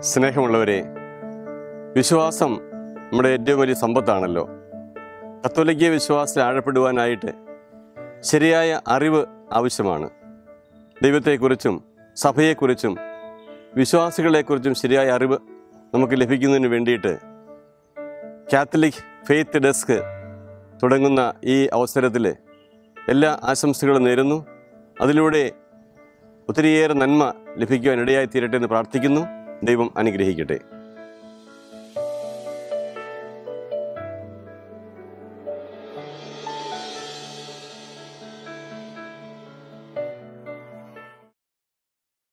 സ്നേഹമുള്ളവരെ വിശ്വാസം നമ്മുടെ ഏറ്റവും വലിയ സമ്പത്താണല്ലോ കത്തോലിക്ക വിശ്വാസത്തിൽ ആഴപ്പെടുവാനായിട്ട് ശരിയായ അറിവ് ആവശ്യമാണ് ദൈവത്തെക്കുറിച്ചും സഭയെക്കുറിച്ചും വിശ്വാസികളെക്കുറിച്ചും ശരിയായ അറിവ് നമുക്ക് ലഭിക്കുന്നതിന് വേണ്ടിയിട്ട് കാത്തലിക് ഫെയ്ത്ത് ഡെസ്ക് തുടങ്ങുന്ന ഈ അവസരത്തിൽ എല്ലാ ആശംസകളും നേരുന്നു അതിലൂടെ ഒത്തിരിയേറെ നന്മ ലഭിക്കുവാൻ ഇടയായി തീരട്ടെ എന്ന് പ്രാർത്ഥിക്കുന്നു ദൈവം അനുഗ്രഹിക്കട്ടെ